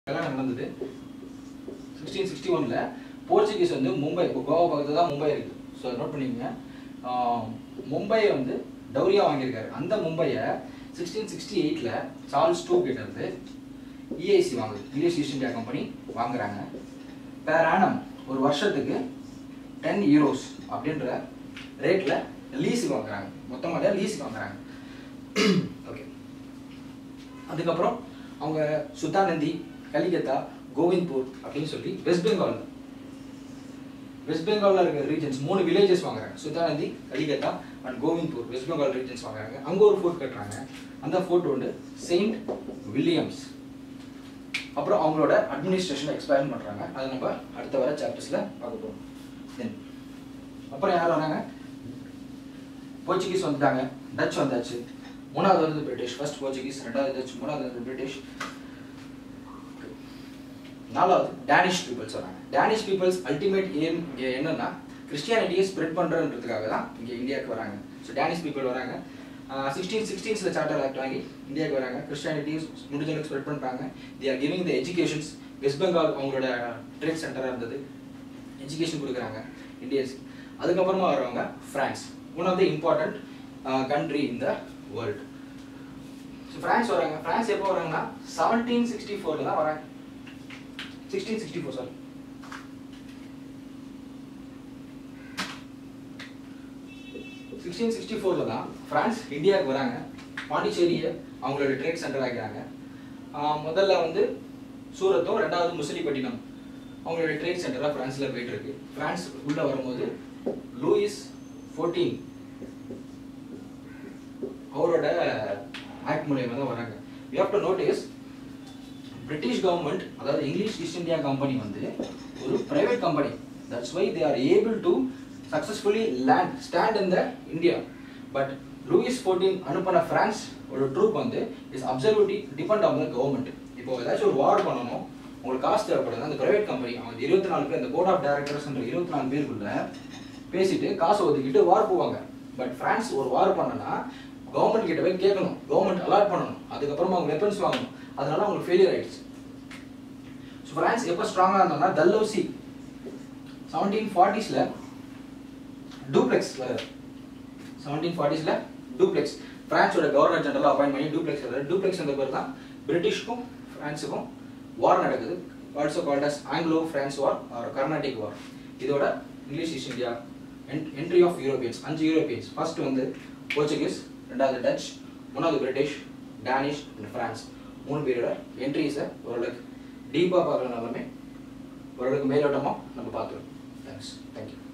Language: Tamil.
கல்யாணம் நடந்தது சிக்ஸ்டீன் சிக்ஸ்டி ஒனில் போர்ச்சுகீஸ் வந்து மும்பை இப்போ கோவா பக்கத்தில் தான் மும்பை இருக்குது ஸோ நோட் பண்ணிக்கங்க ஆஹ் மும்பையை வந்து டௌரியா வாங்கியிருக்காரு அந்த மும்பையை சிக்ஸ்டீன் சிக்ஸ்டி எயிட்டில் சார்ல்ஸ் டூ கிட்ட இருந்து இஐசி வாங்குது இங்கிலீஷ் ஈஸ்ட் இந்தியா கம்பெனி வாங்குறாங்க பேர் ஆனம் ஒரு வருஷத்துக்கு டென் யூரோஸ் அப்படின்ற ரேட்டில் லீஸுக்கு வாங்குறாங்க மொத்தமாக லீஸுக்கு வாங்குறாங்க ஓகே அதுக்கப்புறம் அவங்க சுத்தானந்தி கலிகத்தா கோவிந்த்பூர் அப்படின்னு சொல்லி வெஸ்ட் பெங்கால் வெஸ்ட் பெங்கால்ல இருக்கிற ரீஜன்ஸ் மூணு வில்லேஜஸ் வாங்குறாங்க சுத்தானந்தி கலிகத்தா அண்ட் கோவிந்த்பூர் வெஸ்ட் பெங்கால் ரீஜன்ஸ் வாங்குறாங்க அங்கே ஒரு ஃபோர்ட் கட்டுறாங்க அந்த ஃபோர்ட் வந்து செயின்ட் வில்லியம்ஸ் அப்புறம் அவங்களோட அட்மினிஸ்ட்ரேஷனை எக்ஸ்பேண்ட் பண்ணுறாங்க அதை நம்ம அடுத்த வர சாப்டர்ஸில் பார்க்க போகிறோம் தென் அப்புறம் யார் வராங்க போர்ச்சுகீஸ் வந்துட்டாங்க டச் வந்தாச்சு மூணாவது வந்து பிரிட்டிஷ் ஃபர்ஸ்ட் போர்ச்சுகீஸ் ரெண்டாவது டச் மூணாவது வந்து பிரிட்டிஷ் நாலாவது டேனிஷ் பீப்புள்ஸ் வராங்க டேனிஷ் பீப்புள்ஸ் அல்டிமேட் ஏம் என்னன்னா கிறிஸ்டியானிட்டியை ஸ்ப்ரெட் பண்ணுறதுக்காக தான் இங்கே இந்தியாவுக்கு வராங்க ஸோ டேனிஷ் பீப்புள் வராங்க சிக்ஸ்டீன் சிக்ஸ்டீன்ஸில் சார்ட்டர் ஆக்ட் வாங்கி இந்தியாவுக்கு வராங்க கிறிஸ்டியானிட்டி முடிஞ்ச அளவுக்கு ஸ்ப்ரெட் பண்ணுறாங்க they are giving the educations West Bengal அவங்களோட ட்ரேட் சென்டராக இருந்தது எஜுகேஷன் கொடுக்குறாங்க இந்தியன்ஸ் அதுக்கப்புறமா வரவங்க France one of the important country in the world so France வராங்க ஃப்ரான்ஸ் எப்போ வராங்கன்னா செவன்டீன் சிக்ஸ்டி ஃபோரில் தான் வராங்க sixteen sixty four sorry sixteen sixty ஃபோரில் தான் ஃப்ரான்ஸ் இந்தியாவுக்கு வராங்க பாண்டிச்சேரியை அவங்களோட ட்ரேட் சென்டர் ஆகிறாங்க முதல்ல வந்து சூரத்தும் ரெண்டாவது முசலிப்பட்டினம் அவங்களோட ட்ரேட் சென்டராக ஃப்ரான்ஸில் போயிட்டு இருக்கு ஃப்ரான்ஸ் உள்ளே வரும்போது லூயிஸ் ஃபோர்டீன் அவரோட ஆக்ட் மூலியமாக தான் வராங்க we have to notice British government அதாவது இங்கிலீஷ் ஈஸ்ட் இந்தியா கம்பெனி வந்து ஒரு private company that's why they are able to successfully land stand in the India but Louis fourteen அனுப்பின ஃப்ரான்ஸ் ஒரு ட்ரூப் வந்து is absurdity depend on the government இப்போ ஏதாச்சும் ஒரு வார் பண்ணணும் உங்களுக்கு காசு தேவைப்படுது அந்த பிரைவேட் கம்பெனி அவங்க இருபத்தி நாலு பேர் அந்த போர்ட் ஆஃப் டைரக்டர்ஸ்ன்ற இருபத்தி நாலு பேருக்குள்ள பேசிட்டு காசு ஒதுக்கிட்டு வார் போவாங்க பட் ஃப்ரான்ஸ் ஒரு வார் பண்ணனா கவர்மெண்ட் கிட்ட போய் கேட்கணும் கவர்மெண்ட் அலாட் பண்ணணும் அதுக்கப்புறமா அவங்க வெப்பன்ஸ் வாங்கணும் அதனால அவங்களுக்கு ஃபெயிலியர் ஆயிடுச்சு ஸோ ஃப்ரான்ஸ் எப்போ ஸ்ட்ராங்காக இருந்தோம்னா தல்லோசி செவன்டீன் ஃபார்ட்டிஸில் டூப்ளெக்ஸ் வராது செவன்டீன் ஃபார்ட்டிஸில் டூப்ளெக்ஸ் ஃப்ரான்ஸோட கவர்னர் ஜெனரலாக அப்பாயின் பண்ணி டூப்ளெக்ஸ் வராது டூப்ளெக்ஸ் அந்த பேர் தான் பிரிட்டிஷ்க்கும் ஃப்ரான்ஸுக்கும் வார் நடக்குது also called as Anglo France war or Carnatic war இதோட English East India entry of Europeans அஞ்சு யூரோப்பியன்ஸ் ஃபர்ஸ்ட் வந்து போர்ச்சுகீஸ் ரெண்டாவது டச் மூணாவது பிரிட்டிஷ் டேனிஷ் அண்ட் ஃப்ரான்ஸ் மூணு பேரோட என்ட்ரிஸை ஓரளவுக்கு டீப்பாக பார்க்கறனாலுமே ஓரளவுக்கு மேலோட்டமாக நம்ம பார்த்துருவோம் தேங்க்ஸ் தேங்க்யூ